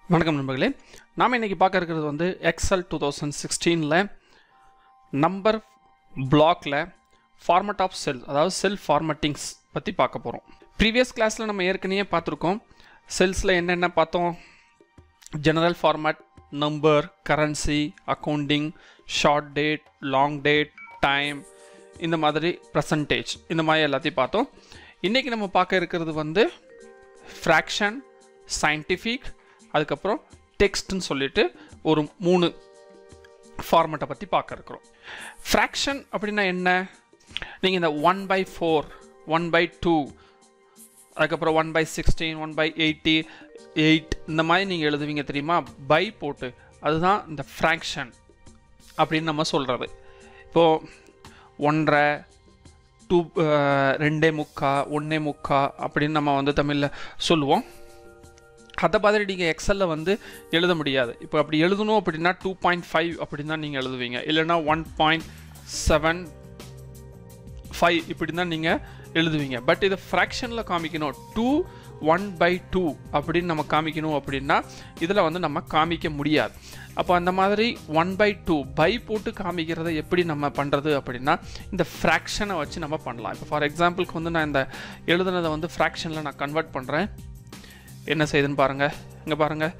வணக்கம் நண்பர்களே நாம் இன்றைக்கி பார்க்க இருக்கிறது வந்து எக்ஸல் டூ தௌசண்ட் சிக்ஸ்டீனில் நம்பர் பிளாக்ல ஃபார்மட் ஆஃப் செல் அதாவது செல் ஃபார்மட்டிங்ஸ் பற்றி பார்க்க போகிறோம் ப்ரீவியஸ் கிளாஸில் நம்ம ஏற்கனவே பார்த்துருக்கோம் செல்ஸில் என்னென்ன பார்த்தோம் general format number currency accounting short date long date time இந்த மாதிரி பர்சன்டேஜ் இந்த மாதிரி எல்லாத்தையும் பார்த்தோம் இன்றைக்கி நம்ம பார்க்க இருக்கிறது வந்து ஃப்ராக்ஷன் சயின்டிஃபிக் அதுக்கப்புறம் டெக்ஸ்ட்னு சொல்லிட்டு ஒரு மூணு ஃபார்மேட்டை பற்றி பார்க்க இருக்கிறோம் ஃப்ராக்ஷன் அப்படின்னா என்ன நீங்கள் இந்த one by four one by two அதுக்கப்புறம் one by sixteen one by eighty eight இந்த மாதிரி நீங்கள் எழுதுவீங்க தெரியுமா பை போட்டு அதுதான் இந்த ஃப்ராக்ஷன் அப்படின்னு நம்ம சொல்கிறது இப்போது ஒன்றரை டூ ரெண்டே முக்கா ஒன்றே முக்கா அப்படின்னு நம்ம வந்து தமிழில் சொல்லுவோம் அதை மாதிரி நீங்கள் எக்ஸலில் வந்து எழுத முடியாது இப்போ அப்படி எழுதணும் அப்படின்னா டூ பாயிண்ட் ஃபைவ் அப்படின்னு தான் நீங்கள் எழுதுவீங்க இல்லைன்னா ஒன் பாயிண்ட் செவன் ஃபைவ் இப்படி தான் நீங்கள் எழுதுவீங்க பட் இதை ஃப்ராக்ஷனில் காமிக்கணும் டூ ஒன் பை டூ அப்படின்னு நம்ம காமிக்கணும் அப்படின்னா இதில் வந்து நம்ம காமிக்க முடியாது அப்போ அந்த மாதிரி ஒன் பை டூ பை போட்டு காமிக்கிறத எப்படி நம்ம பண்ணுறது அப்படின்னா இந்த ஃப்ராக்ஷனை வச்சு நம்ம பண்ணலாம் இப்போ ஃபார் எக்ஸாம்பிளுக்கு வந்து நான் இந்த எழுதுனதை வந்து ஃப்ராக்ஷனில் நான் கன்வெர்ட் பண்ணுறேன் என்ன செய்யுதுன்னு பாருங்கள் இங்கே பாருங்கள்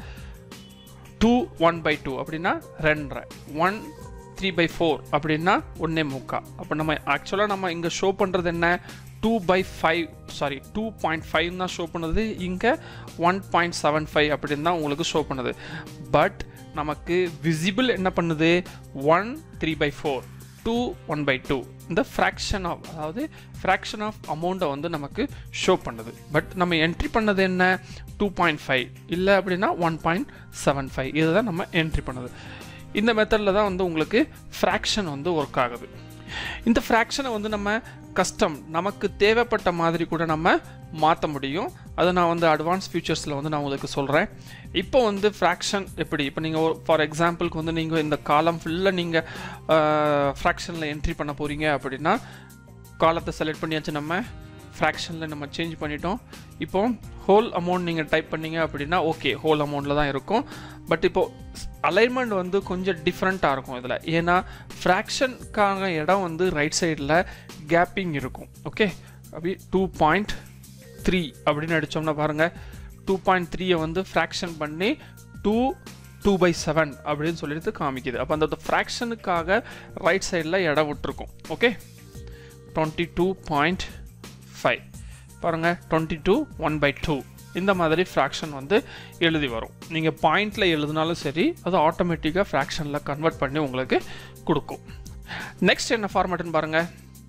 டூ ஒன் பை டூ அப்படின்னா ரெண்டரை ஒன் த்ரீ பை ஃபோர் அப்படின்னா ஒன்றே முக்கா அப்போ நம்ம ஆக்சுவலாக நம்ம இங்கே ஷோ பண்ணுறது என்ன two by five sorry two point five தான் ஷோ பண்ணுது இங்கே ஒன் பாயிண்ட் செவன் ஃபைவ் அப்படின்னு தான் உங்களுக்கு ஷோ பண்ணுது பட் நமக்கு விசிபிள் என்ன பண்ணுது one three by four two one by two இந்த ஃப்ராக்ஷன் ஆஃப் அதாவது ஃப்ராக்ஷன் ஆஃப் அமௌண்ட்டை வந்து நமக்கு ஷோ பண்ணுது பட் நம்ம என்ட்ரி பண்ணது என்ன டூ பாயிண்ட் ஃபைவ் இல்லை அப்படின்னா ஒன் பாயிண்ட் செவன் ஃபைவ் இதை தான் நம்ம என்ட்ரி பண்ணுது இந்த மெத்தடில் தான் வந்து உங்களுக்கு ஃப்ராக்ஷன் வந்து ஒர்க் ஆகுது இந்த ஃப்ராக்ஷனை வந்து நம்ம கஸ்டம் நமக்கு தேவைப்பட்ட மாதிரி கூட நம்ம மாற்ற முடியும் அதை நான் வந்து அட்வான்ஸ் ஃபியூச்சர்ஸில் வந்து நான் உங்களுக்கு சொல்கிறேன் இப்போ வந்து ஃப்ராக்ஷன் எப்படி இப்போ நீங்கள் ஃபார் எக்ஸாம்பிளுக்கு வந்து நீங்கள் இந்த காலம் ஃபுல்லாக நீங்கள் ஃப்ராக்ஷனில் என்ட்ரி பண்ண போகிறீங்க அப்படின்னா காலத்தை செலக்ட் பண்ணியாச்சு நம்ம ஃப்ராக்ஷனில் நம்ம சேஞ்ச் பண்ணிட்டோம் இப்போ ஹோல் அமௌண்ட் நீங்கள் டைப் பண்ணீங்க அப்படின்னா ஓகே ஹோல் அமௌண்ட்டில் தான் இருக்கும் பட் இப்போது அலைன்மெண்ட் வந்து கொஞ்சம் டிஃப்ரெண்ட்டாக இருக்கும் இதில் ஏன்னா ஃப்ராக்ஷனுக்கான இடம் வந்து ரைட் சைடில் கேப்பிங் இருக்கும் ஓகே அப்படி டூ பாயிண்ட் த்ரீ அப்படின்னு அடித்தோம்னா பாருங்கள் டூ பாயிண்ட் த்ரீயை வந்து ஃப்ராக்ஷன் பண்ணி டூ டூ பை செவன் அப்படின்னு சொல்லிட்டு காமிக்குது அப்போ அந்த ஃப்ராக்ஷனுக்காக ரைட் சைடில் இடம் விட்டுருக்கும் okay twenty two point five பாருங்கள் twenty two one by two இந்த மாதிரி ஃப்ராக்ஷன் வந்து எழுதி வரும் நீங்கள் பாயிண்டில் எழுதினாலும் சரி அது ஆட்டோமேட்டிக்காக ஃப்ராக்ஷனில் கன்வெர்ட் பண்ணி உங்களுக்கு கொடுக்கும் நெக்ஸ்ட் என்ன ஃபார்மேட்டுன்னு பாருங்கள்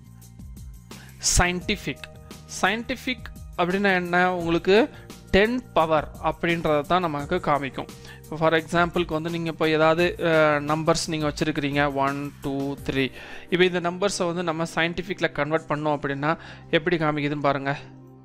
சயின்டிஃபிக் சயின்டிஃபிக் அப்படின்னா என்ன உங்களுக்கு டென் பவர் அப்படின்றத தான் நமக்கு காமிக்கும் இப்போ ஃபார் எக்ஸாம்பிளுக்கு வந்து நீங்கள் இப்போ ஏதாவது நம்பர்ஸ் நீங்கள் வச்சுருக்கிறீங்க ஒன் டூ த்ரீ இப்போ இந்த நம்பர்ஸை வந்து நம்ம சயின்டிஃபிக்கில் கன்வெர்ட் பண்ணோம் அப்படின்னா எப்படி காமிக்குதுன்னு பாருங்கள்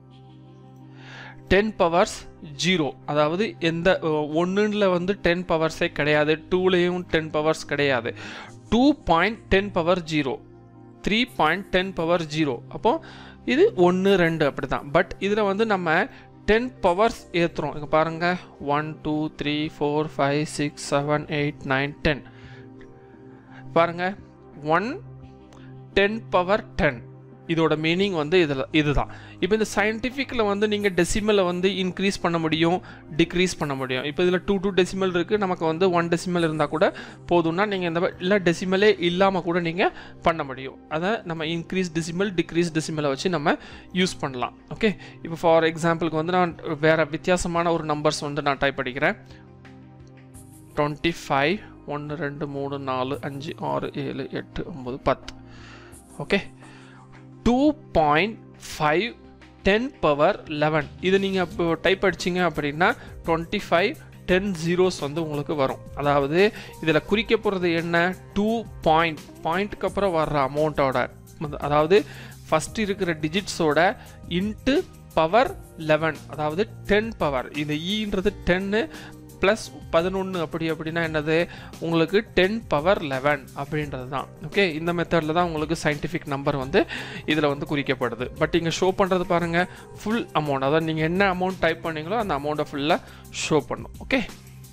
டென் பவர்ஸ் ஜீரோ அதாவது எந்த ஒன்றில் வந்து டென் பவர்ஸே கிடையாது டூலேயும் டென் பவர்ஸ் கிடையாது two point ten power zero three point ten power zero அப்போது இது ஒன்று ரெண்டு அப்படி தான் பட் இதில் வந்து நம்ம டென் பவர்ஸ் ஏற்றுறோம் இங்கே பாருங்கள் one two three four five six seven eight nine ten பாருங்கள் ஒன் டென் பவர் டென் இதோட மீனிங் வந்து இதில் இதுதான் இப்போ இந்த சயின்டிஃபிக்கில் வந்து நீங்கள் டெசிமலை வந்து இன்க்ரீஸ் பண்ண முடியும் டிக்ரீஸ் பண்ண முடியும் இப்போ இதில் டூ டூ டெசிமல் இருக்குது நமக்கு வந்து ஒன் டெசிமல் இருந்தால் கூட போதும்னா நீங்கள் இந்த இல்லை டெசிமலே இல்லாமல் கூட நீங்கள் பண்ண முடியும் அதை நம்ம இன்க்ரீஸ் டெசிமல் டிக்ரீஸ் டெசிமலை வச்சு நம்ம யூஸ் பண்ணலாம் ஓகே இப்போ ஃபார் எக்ஸாம்பிளுக்கு வந்து நான் வேறு வித்தியாசமான ஒரு நம்பர்ஸ் வந்து நான் டைப் படிக்கிறேன் டுவெண்ட்டி ஃபைவ் ஒன்று ரெண்டு மூணு நாலு அஞ்சு ஆறு ஏழு எட்டு ஒம்பது பத்து okay two point five ten power eleven இது நீங்கள் இப்போ டைப் அடிச்சிங்க அப்படின்னா டுவெண்ட்டி ஃபைவ் டென் ஜீரோஸ் வந்து உங்களுக்கு வரும் அதாவது இதில் குறிக்க போகிறது என்ன டூ பாயிண்ட் பாயிண்ட்டுக்கு அப்புறம் வர்ற அமௌண்ட்டோட அதாவது ஃபஸ்ட் இருக்கிற டிஜிட்ஸோட இன்ட்டு பவர் லெவன் அதாவது டென் பவர் இந்த ஈன்றது டென்னு ப்ளஸ் பதினொன்று அப்படி அப்படின்னா என்னது உங்களுக்கு டென் பவர் லெவன் அப்படின்றது தான் ஓகே இந்த மெத்தடில் தான் உங்களுக்கு சயின்டிஃபிக் நம்பர் வந்து இதில் வந்து குறிக்கப்படுது பட் இங்கே ஷோ பண்ணுறது பாருங்கள் ஃபுல் அமௌண்ட் அதாவது நீங்கள் என்ன அமௌண்ட் டைப் பண்ணீங்களோ அந்த அமௌண்ட்டை ஃபுல்லாக ஷோ பண்ணும் ஓகே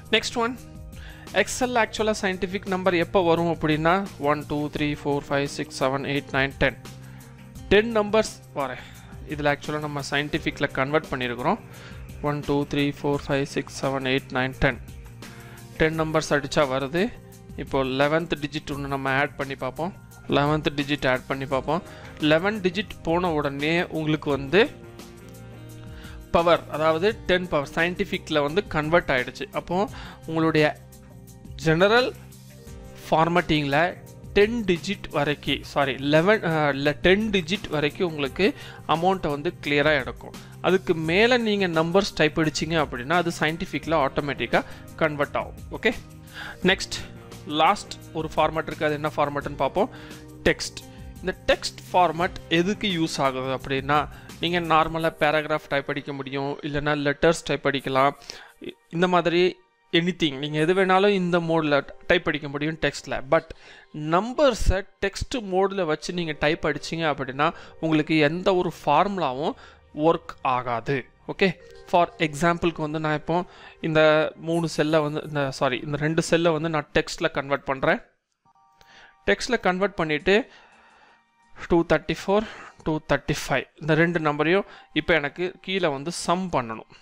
நெக்ஸ்ட் ஒன் எக்ஸல் ஆக்சுவலாக சயின்டிஃபிக் நம்பர் எப்போ வரும் அப்படின்னா one two three four five six seven eight nine ten ten numbers வரேன் இதில் ஆக்சுவலாக நம்ம சயின்டிஃபிக்கில் கன்வெர்ட் பண்ணியிருக்கிறோம் one two three four five six seven eight nine ten ten numbers அடித்தா வருது இப்போது லெவன்த் டிஜிட் ஒன்று நம்ம ஆட் பண்ணி பார்ப்போம் லெவன்த் டிஜிட் ஆட் பண்ணி பார்ப்போம் லெவன் டிஜிட் போன உடனே உங்களுக்கு வந்து பவர் அதாவது டென் பவர் சயின்டிஃபிக்கில் வந்து கன்வெர்ட் ஆகிடுச்சு அப்போது உங்களுடைய ஜெனரல் ஃபார்மட்டிங்கில் டென் டிஜிட் வரைக்கும் சாரி லெவன் இல்லை டென் டிஜிட் வரைக்கும் உங்களுக்கு அமௌண்ட்டை வந்து கிளியராக எடுக்கும் அதுக்கு மேலே நீங்கள் நம்பர்ஸ் டைப் அடிச்சிங்க அப்படின்னா அது சயின்டிஃபிக்கில் ஆட்டோமேட்டிக்காக கன்வெர்ட் ஆகும் ஓகே நெக்ஸ்ட் லாஸ்ட் ஒரு ஃபார்மேட் இருக்குது அது என்ன ஃபார்மேட்னு பார்ப்போம் டெக்ஸ்ட் இந்த டெக்ஸ்ட் ஃபார்மேட் எதுக்கு யூஸ் ஆகுது அப்படின்னா நீங்கள் நார்மலாக பேராகிராஃப் டைப் அடிக்க முடியும் இல்லைன்னா லெட்டர்ஸ் டைப் அடிக்கலாம் இந்த மாதிரி எனிதிங் நீங்கள் எது வேணாலும் இந்த மோடில் டைப் அடிக்க முடியும் டெக்ஸ்ட்டில் பட் நம்பர்ஸை டெக்ஸ்ட் மோடில் வச்சு நீங்கள் டைப் அடிச்சிங்க அப்படின்னா உங்களுக்கு எந்த ஒரு ஃபார்முலாவும் ஒர்க் ஆகாது ஓகே ஃபார் எக்ஸாம்பிளுக்கு வந்து நான் இப்போ இந்த மூணு செல்லை வந்து இந்த சாரி இந்த ரெண்டு செல்லை வந்து நான் டெக்ஸ்ட்டில் கன்வெர்ட் பண்ணுறேன் டெக்ஸ்ட்டில் கன்வெர்ட் பண்ணிவிட்டு two thirty four two thirty five இந்த ரெண்டு நம்பரையும் இப்போ எனக்கு கீழே வந்து சம் பண்ணணும்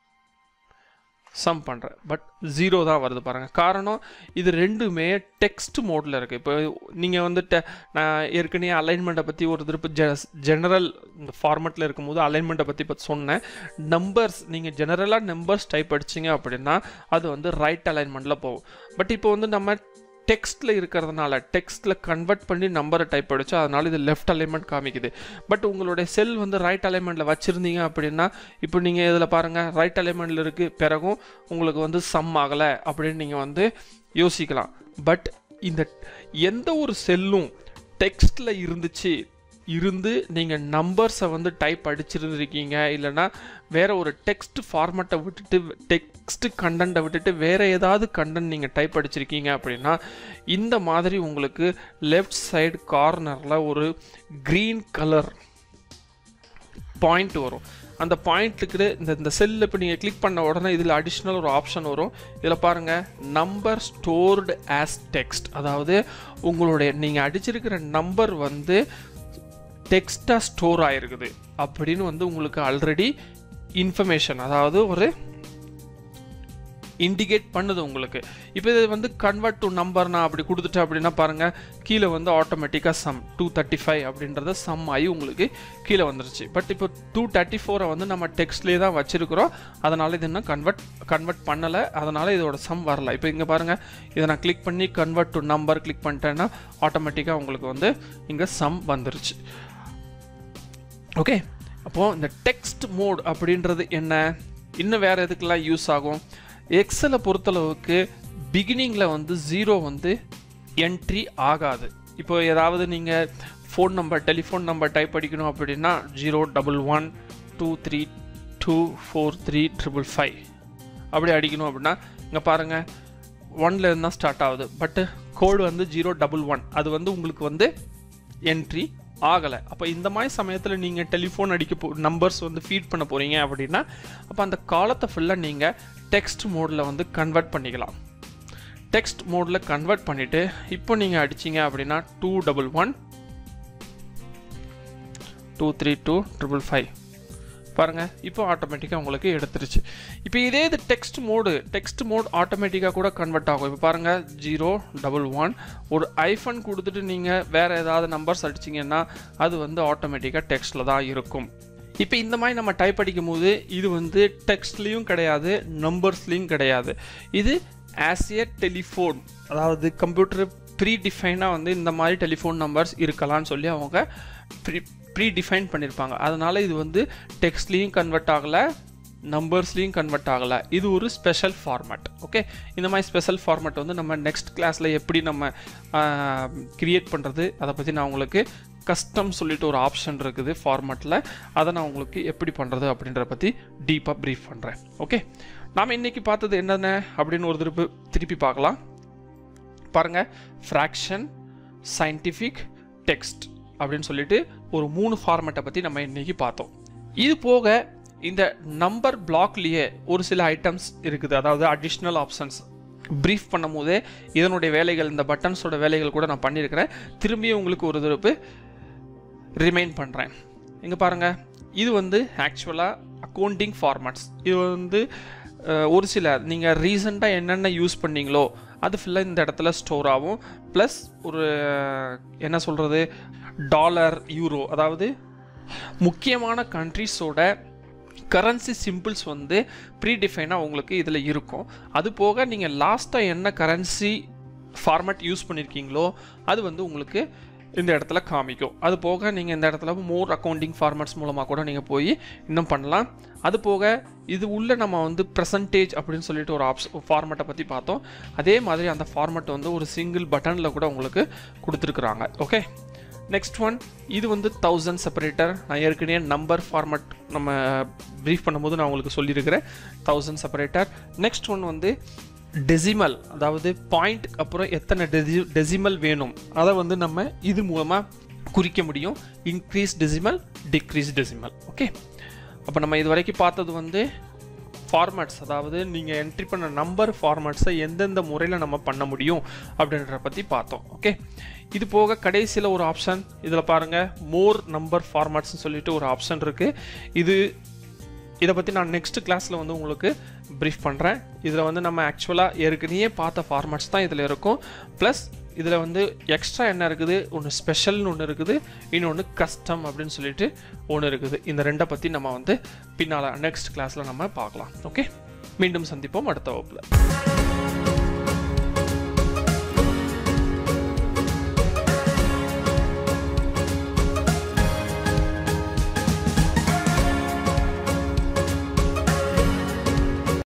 சம் பண்ணுறேன் பட் ஜீரோ தான் வருது பாருங்கள் காரணம் இது ரெண்டுமே டெக்ஸ்ட் மோடில் இருக்குது இப்போ நீங்கள் வந்து டெ நான் ஏற்கனவே அலைன்மெண்ட்டை பற்றி ஒரு திருப்பி ஜெ ஜெனரல் இந்த ஃபார்மெட்டில் இருக்கும்போது அலைன்மெண்ட்டை பற்றி பற்றி சொன்னேன் நம்பர்ஸ் நீங்கள் ஜெனரலாக நம்பர்ஸ் டைப் அடிச்சிங்க அப்படின்னா அது வந்து ரைட் அலைன்மெண்ட்டில் போகும் பட் இப்போ வந்து நம்ம டெக்ஸ்ட்டில் இருக்கிறதுனால டெக்ஸ்ட்டில் கன்வெர்ட் பண்ணி நம்பரை டைப் அடிச்சா அதனால இது லெஃப்ட் அலைன்மெண்ட் காமிக்குது பட் உங்களுடைய செல் வந்து ரைட் அலைன்மெண்ட்டில் வச்சுருந்தீங்க அப்படின்னா இப்போ நீங்கள் இதில் பாருங்கள் ரைட் அலைன்மெண்ட்டில் இருக்குது பிறகும் உங்களுக்கு வந்து சம் ஆகலை அப்படின்னு நீங்கள் வந்து யோசிக்கலாம் பட் இந்த எந்த ஒரு செல்லும் டெக்ஸ்ட்டில் இருந்துச்சு இருந்து நீங்கள் நம்பர்ஸை வந்து டைப் அடிச்சிருந்துருக்கீங்க இல்லைனா வேற ஒரு டெக்ஸ்ட் ஃபார்மேட்டை விட்டுட்டு டெக்ஸ்ட் கண்டென்ட்டை விட்டுட்டு வேற ஏதாவது கண்டென்ட் நீங்கள் டைப் அடிச்சிருக்கீங்க அப்படின்னா இந்த மாதிரி உங்களுக்கு லெஃப்ட் சைடு கார்னரில் ஒரு க்ரீன் கலர் பாயிண்ட் வரும் அந்த பாயிண்ட்டுக்கு இந்த இந்த செல்லில் இப்போ நீங்கள் கிளிக் பண்ண உடனே இதில் அடிஷ்னல் ஒரு ஆப்ஷன் வரும் இதில் பாருங்கள் நம்பர் ஸ்டோர்டு ஆஸ் டெக்ஸ்ட் அதாவது உங்களுடைய நீங்கள் அடிச்சிருக்கிற நம்பர் வந்து டெக்ஸ்ட்டாக ஸ்டோர் ஆகிருக்குது அப்படின்னு வந்து உங்களுக்கு ஆல்ரெடி இன்ஃபர்மேஷன் அதாவது ஒரு இண்டிகேட் பண்ணுது உங்களுக்கு இப்போ இது வந்து கன்வெர்ட் டு நம்பர் நான் அப்படி கொடுத்துட்டேன் அப்படின்னா பாருங்கள் கீழே வந்து ஆட்டோமேட்டிக்காக சம் டூ தேர்ட்டி ஃபைவ் அப்படின்றத சம் ஆகி உங்களுக்கு கீழே வந்துருச்சு பட் இப்போ டூ தேர்ட்டி ஃபோரை வந்து நம்ம டெக்ஸ்ட்லேயே தான் வச்சுருக்கிறோம் அதனால் இது இன்னும் கன்வெர்ட் கன்வெர்ட் பண்ணலை அதனால் இதோட சம் வரல இப்போ இங்கே பாருங்கள் இதை நான் கிளிக் பண்ணி கன்வெர்ட் டு நம்பர் கிளிக் பண்ணிட்டேன்னா ஆட்டோமேட்டிக்காக உங்களுக்கு வந்து இங்கே சம் வந்துருச்சு ஓகே அப்போது இந்த டெக்ஸ்ட் மோட் அப்படின்றது என்ன இன்னும் வேறு எதுக்கெல்லாம் யூஸ் ஆகும் எக்ஸலை பொறுத்தளவுக்கு பிகினிங்கில் வந்து ஜீரோ வந்து என்ட்ரி ஆகாது இப்போ ஏதாவது நீங்கள் phone number telephone number type அடிக்கணும் அப்படின்னா zero double one two three two four three triple five அப்படி அடிக்கணும் அப்படின்னா இங்கே பாருங்கள் ஒன்ல இருந்து தான் ஸ்டார்ட் ஆகுது பட்டு கோடு வந்து ஜீரோ டபுள் ஒன் அது வந்து உங்களுக்கு வந்து என்ட்ரி ஆகலை அப்போ இந்த மாதிரி சமயத்தில் நீங்கள் டெலிஃபோன் அடிக்க போ நம்பர்ஸ் வந்து ஃபீட் பண்ண போகிறீங்க அப்படின்னா அப்போ அந்த காலத்தை ஃபுல்லாக நீங்கள் டெக்ஸ்ட் மோடில் வந்து கன்வெர்ட் பண்ணிக்கலாம் டெக்ஸ்ட் மோடில் கன்வெர்ட் பண்ணிவிட்டு இப்போ நீங்கள் அடிச்சிங்க அப்படின்னா two double one two three two triple five பாருங்கள் இப்போ ஆட்டோமேட்டிக்காக உங்களுக்கு எடுத்துருச்சு இப்போ இதே இது டெக்ஸ்ட் மோடு டெக்ஸ்ட் மோட் ஆட்டோமேட்டிக்காக கூட கன்வெர்ட் ஆகும் இப்போ பாருங்கள் ஜீரோ டபுள் ஒன் ஒரு ஐஃபன் கொடுத்துட்டு நீங்கள் வேறு ஏதாவது நம்பர்ஸ் அடிச்சிங்கன்னா அது வந்து ஆட்டோமேட்டிக்காக டெக்ஸ்ட்டில் தான் இருக்கும் இப்போ இந்த மாதிரி நம்ம டைப் அடிக்கும் போது இது வந்து டெக்ஸ்ட்லேயும் கிடையாது நம்பர்ஸ்லேயும் கிடையாது இது ஆஸ் ஏ டெலிஃபோன் அதாவது கம்ப்யூட்டர் ப்ரீ டிஃபைனாக வந்து இந்த மாதிரி டெலிஃபோன் நம்பர்ஸ் இருக்கலாம்னு சொல்லி அவங்க ப்ரீ ப்ரீ டிஃபைன் பண்ணியிருப்பாங்க அதனால் இது வந்து டெக்ஸ்ட்லேயும் கன்வெர்ட் ஆகலை நம்பர்ஸ்லேயும் கன்வெர்ட் ஆகலை இது ஒரு ஸ்பெஷல் ஃபார்மேட் ஓகே இந்த மாதிரி ஸ்பெஷல் ஃபார்மேட் வந்து நம்ம நெக்ஸ்ட் கிளாஸில் எப்படி நம்ம க்ரியேட் பண்ணுறது அதை பற்றி நான் உங்களுக்கு கஸ்டம் சொல்லிட்டு ஒரு ஆப்ஷன் இருக்குது ஃபார்மேட்டில் அதை நான் உங்களுக்கு எப்படி பண்ணுறது அப்படின்றத பற்றி டீப்பாக ப்ரீஃப் பண்ணுறேன் ஓகே நாம் இன்றைக்கி பார்த்தது என்னென்ன அப்படின்னு ஒரு திருப்பி திருப்பி பார்க்கலாம் பாருங்கள் ஃப்ராக்ஷன் சயின்டிஃபிக் டெக்ஸ்ட் அப்படின்னு சொல்லிட்டு ஒரு மூணு ஃபார்மேட்டை பற்றி நம்ம இன்றைக்கி பார்த்தோம் இது போக இந்த நம்பர் பிளாக்லேயே ஒரு சில ஐட்டம்ஸ் இருக்குது அதாவது அடிஷ்னல் ஆப்ஷன்ஸ் ப்ரீஃப் பண்ணும் போதே இதனுடைய வேலைகள் இந்த பட்டன்ஸோட வேலைகள் கூட நான் பண்ணியிருக்கிறேன் திரும்பியும் உங்களுக்கு ஒரு தரப்பு ரிமைண்ட் பண்ணுறேன் இங்கே பாருங்கள் இது வந்து ஆக்சுவலாக அக்கௌண்டிங் ஃபார்மேட்ஸ் இது வந்து அஹ், ஒரு சில நீங்கள் ரீசெண்டாக என்னென்ன யூஸ் பண்ணீங்களோ அது ஃபுல்லாக இந்த இடத்துல ஸ்டோர் ஆகும் ப்ளஸ் ஒரு என்ன சொல்கிறது டாலர் யூரோ அதாவது முக்கியமான கண்ட்ரிஸோட கரன்சி சிம்பிள்ஸ் வந்து ப்ரீ டிஃபைனாக உங்களுக்கு இதில் இருக்கும் அது போக நீங்கள் லாஸ்ட்டாக என்ன கரன்சி ஃபார்மேட் யூஸ் பண்ணியிருக்கீங்களோ அது வந்து உங்களுக்கு இந்த இடத்துல காமிக்கும் அது போக நீங்கள் இந்த இடத்துல மோர் அக்கௌண்டிங் ஃபார்மேட்ஸ் மூலமாக கூட நீங்கள் போய் இன்னும் பண்ணலாம் அது போக இது உள்ள நம்ம வந்து ப்ரெசன்டேஜ் அப்படின்னு சொல்லிட்டு ஒரு ஆப்ஸ் ஃபார்மேட்டை பற்றி பார்த்தோம் அதே மாதிரி அந்த ஃபார்மேட் வந்து ஒரு சிங்கிள் பட்டனில் கூட உங்களுக்கு கொடுத்துருக்குறாங்க ஓகே நெக்ஸ்ட் ஒன் இது வந்து தௌசண்ட் செப்பரேட்டர் நான் ஏற்கனவே நம்பர் ஃபார்மட் நம்ம ப்ரீஃப் பண்ணும்போது நான் உங்களுக்கு சொல்லியிருக்கிறேன் தௌசண்ட் செப்பரேட்டர் நெக்ஸ்ட் ஒன் வந்து டெசிமல் அதாவது பாயிண்ட் அப்புறம் எத்தனை டெசி டெசிமல் வேணும் அதை வந்து நம்ம இது மூலமாக குறிக்க முடியும் increase decimal decrease decimal okay அப்போ நம்ம இது வரைக்கும் பார்த்தது வந்து ஃபார்மேட்ஸ் அதாவது நீங்கள் என்ட்ரி பண்ண நம்பர் ஃபார்மேட்ஸை எந்தெந்த முறையில் நம்ம பண்ண முடியும் அப்படின்றத பற்றி பார்த்தோம் ஓகே இது போக கடைசியில் ஒரு ஆப்ஷன் இதில் பாருங்கள் மோர் நம்பர் ஃபார்மேட்ஸ்னு சொல்லிட்டு ஒரு ஆப்ஷன் இருக்குது இது இதை பற்றி நான் நெக்ஸ்ட் கிளாஸில் வந்து உங்களுக்கு ப்ரீஃப் பண்ணுறேன் இதில் வந்து நம்ம ஆக்சுவலாக ஏற்கனவே பார்த்த ஃபார்மேட்ஸ் தான் இதில் இருக்கும் ப்ளஸ் இதில் வந்து எக்ஸ்ட்ரா என்ன இருக்குது ஒன்று ஸ்பெஷல்னு ஒன்று இருக்குது இன்னொன்று கஸ்டம் அப்படின்னு சொல்லிட்டு ஒன்று இருக்குது இந்த ரெண்டை பற்றி நம்ம வந்து பின்னால் நெக்ஸ்ட் கிளாஸில் நம்ம பார்க்கலாம் ஓகே மீண்டும் சந்திப்போம் அடுத்த வகுப்பில்